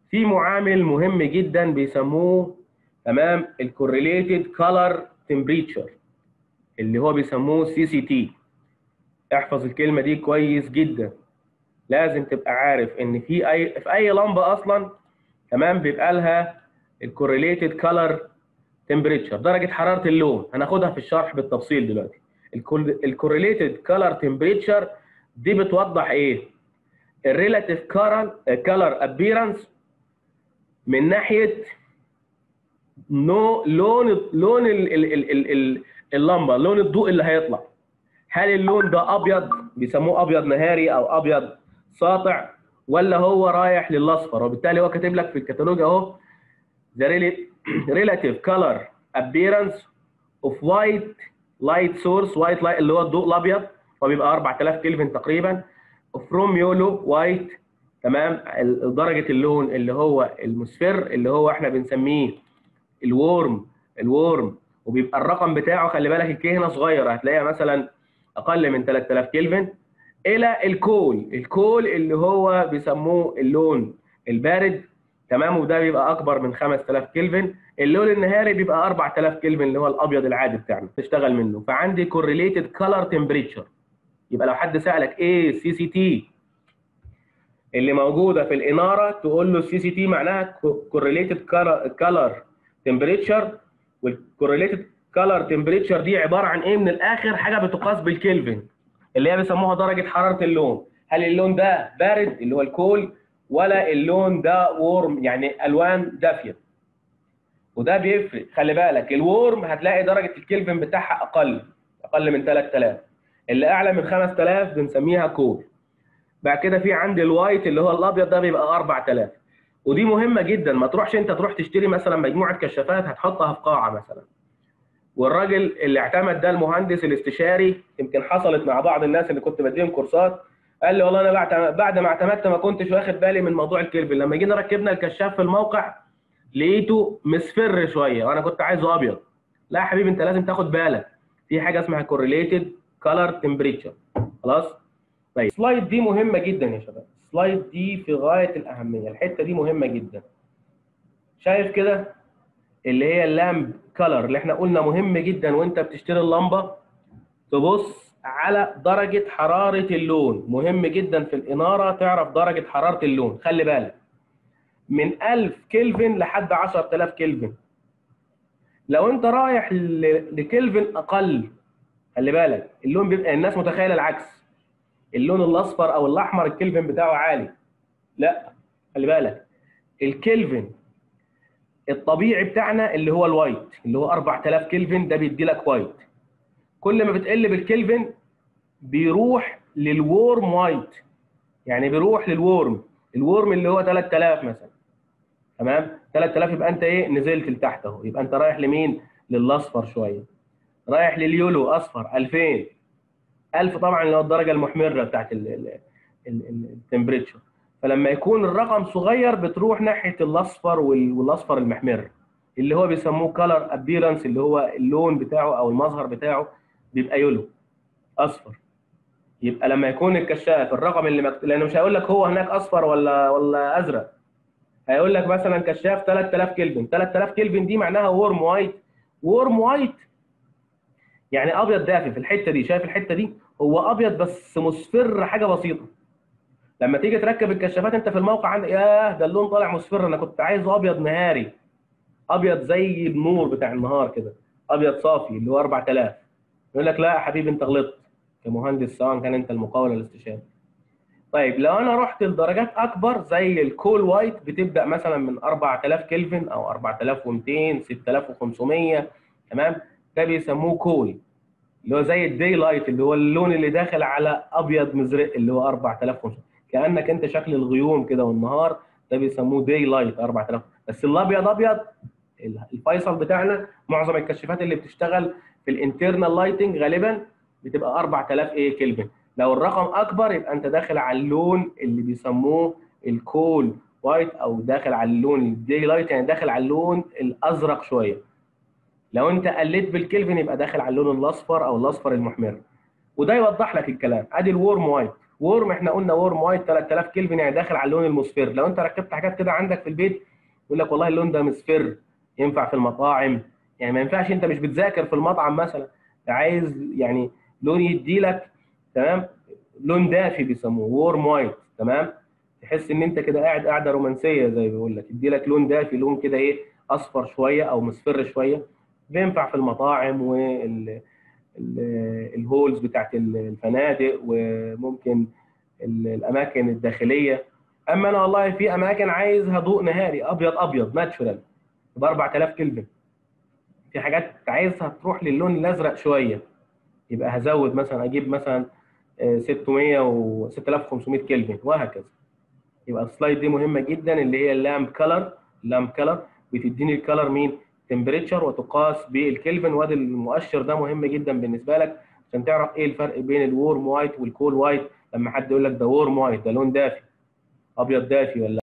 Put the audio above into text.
في معامل مهم جدا بيسموه تمام الكورليتد كولر تمبريتشر اللي هو بيسموه سي سي تي احفظ الكلمه دي كويس جدا لازم تبقى عارف ان في اي في اي لمبه اصلا تمام بيبقى لها الكورليتد كولر تمبريتشر درجه حراره اللون هناخدها في الشرح بالتفصيل دلوقتي الكورليتد كولر تمبريتشر دي بتوضح ايه الريلاتيف كولر ابيرنس من ناحيه نو لون لون ال ال ال ال ال اللمبه لون الضوء اللي هيطلع هل اللون ده ابيض بيسموه ابيض نهاري او ابيض ساطع ولا هو رايح للاصفر وبالتالي هو كاتب لك في الكتالوج اهو the relative color appearance of white light source white light اللي هو الضوء الابيض وبيبقى 4000 كلفن تقريبا from yellow white تمام درجه اللون اللي هو المسفر اللي هو احنا بنسميه الورم الورم وبيبقى الرقم بتاعه خلي بالك الكي هنا صغيره هتلاقيها مثلا اقل من 3000 كلفن الى الكول الكول اللي هو بيسموه اللون البارد تمام وده بيبقى اكبر من 5000 كلفن اللون النهاري بيبقى 4000 كلفن اللي هو الابيض العادي بتاعنا تشتغل منه فعندي كورليتد كلر تمبريتشر يبقى لو حد سالك ايه السي سي تي اللي موجوده في الاناره تقول له السي سي تي معناها كورليتد كلر تمبريتشر والكورليتد كلر تمبريتشر دي عباره عن ايه من الاخر حاجه بتقاس بالكلفن اللي هي بيسموها درجه حراره اللون هل اللون ده بارد اللي هو الكول ولا اللون ده وورم يعني الوان دافيه وده بيفرق خلي بالك الورم هتلاقي درجه الكلفن بتاعها اقل اقل من 3000 اللي اعلى من 5000 بنسميها كول بعد كده في عندي الوايت اللي هو الابيض ده بيبقى 4000 ودي مهمه جدا ما تروحش انت تروح تشتري مثلا مجموعه كشافات هتحطها في قاعه مثلا والراجل اللي اعتمد ده المهندس الاستشاري يمكن حصلت مع بعض الناس اللي كنت بديهم كورسات قال لي والله انا بعد ما اعتمدت ما كنتش واخد بالي من موضوع الكلفن لما جينا ركبنا الكشاف في الموقع لقيته مصفر شويه وانا كنت عايزه ابيض لا يا حبيبي انت لازم تاخد بالك في حاجه اسمها كورليتد كلر تمبريتشر خلاص طيب السلايد دي مهمه جدا يا شباب السلايد دي في غايه الاهميه الحته دي مهمه جدا شايف كده اللي هي اللامب كلر اللي احنا قلنا مهم جدا وانت بتشتري اللمبه تبص على درجه حراره اللون مهم جدا في الاناره تعرف درجه حراره اللون خلي بالك من 1000 كلفن لحد 10000 كلفن لو انت رايح لكلفن اقل خلي بالك اللون بيبقى الناس متخيله العكس اللون الاصفر او الاحمر الكلفن بتاعه عالي لا خلي بالك الكلفن الطبيعي بتاعنا اللي هو الوايت اللي هو 4000 كلفن ده بيدي لك وايت كل ما بتقل بالكلفن بيروح للورم وايت يعني بيروح للورم الورم اللي هو 3000 مثلا تمام 3000 يبقى انت ايه نزلت لتحت اهو يبقى انت رايح لمين للاصفر شويه رايح لليولو اصفر 2000 1000 طبعا اللي هو الدرجه المحمره بتاعت التمبريتشر فلما يكون الرقم صغير بتروح ناحيه الاصفر والاصفر المحمر اللي هو بيسموه كلر ابيرنس اللي هو اللون بتاعه او المظهر بتاعه بيبقى يولو اصفر يبقى لما يكون الكشاف الرقم اللي مكتوب لانه مش هيقول لك هو هناك اصفر ولا ولا ازرق هيقول لك مثلا كشاف 3000 كلفن 3000 كلفن دي معناها وورم وايت وورم وايت يعني ابيض دافي في الحته دي شايف الحته دي هو ابيض بس مصفر حاجه بسيطه لما تيجي تركب الكشافات انت في الموقع عندك ياه ده اللون طالع مصفر انا كنت عايزه ابيض نهاري ابيض زي النور بتاع النهار كده ابيض صافي اللي هو 4000 يقول لك لا يا حبيبي انت غلطت كمهندس سواء كان انت المقاول ولا الاستشاري طيب لو انا رحت لدرجات اكبر زي الكول وايت بتبدا مثلا من 4000 كلفن او 4200 6500 تمام ده بيسموه كول اللي هو زي الدي لايت اللي هو اللون اللي داخل على ابيض مزرق اللي هو 4500 كانك انت شكل الغيوم كده والنهار ده بيسموه دي لايت 4000 بس الابيض ابيض الفيصل بتاعنا معظم الكشافات اللي بتشتغل في الانترنال لايتنج غالبا بتبقى 4000 ايه كلفن لو الرقم اكبر يبقى انت داخل على اللون اللي بيسموه الكول وايت او داخل على اللون الدي لايت يعني داخل على اللون الازرق شويه لو انت قلت بالكلفن يبقى داخل على اللون الاصفر او الاصفر المحمر وده يوضح لك الكلام ادي الورم وايت وورم احنا قلنا وورم وايت 3000 كلفن يعني داخل على اللون المصفر لو انت ركبت حاجات كده عندك في البيت يقول لك والله اللون ده مصفر ينفع في المطاعم يعني ما ينفعش انت مش بتذاكر في المطعم مثلا انت عايز يعني لون يدي لك تمام لون دافي بيسموه وورم وايت تمام تحس ان انت كده قاعد قاعده رومانسيه زي بيقول لك يدي لك لون دافي لون كده ايه اصفر شويه او مصفر شويه بينفع في المطاعم وال الهولز بتاعت الفنادق وممكن الاماكن الداخليه اما انا والله في اماكن عايزها ضوء نهاري ابيض ابيض ناتشورال ب 4000 كلفن في حاجات عايزها تروح للون الازرق شويه يبقى هزود مثلا اجيب مثلا 600 و 6500 كلفن وهكذا يبقى السلايد دي مهمه جدا اللي هي اللامب كلر اللامب كلر بتديني الكلر مين تمبريتشر وتقاس بالكلفن وادي المؤشر ده مهم جدا بالنسبه لك عشان تعرف ايه الفرق بين الورم وايت والكول وايت لما حد يقول لك ده وورم وايت ده لون دافي ابيض دافي ولا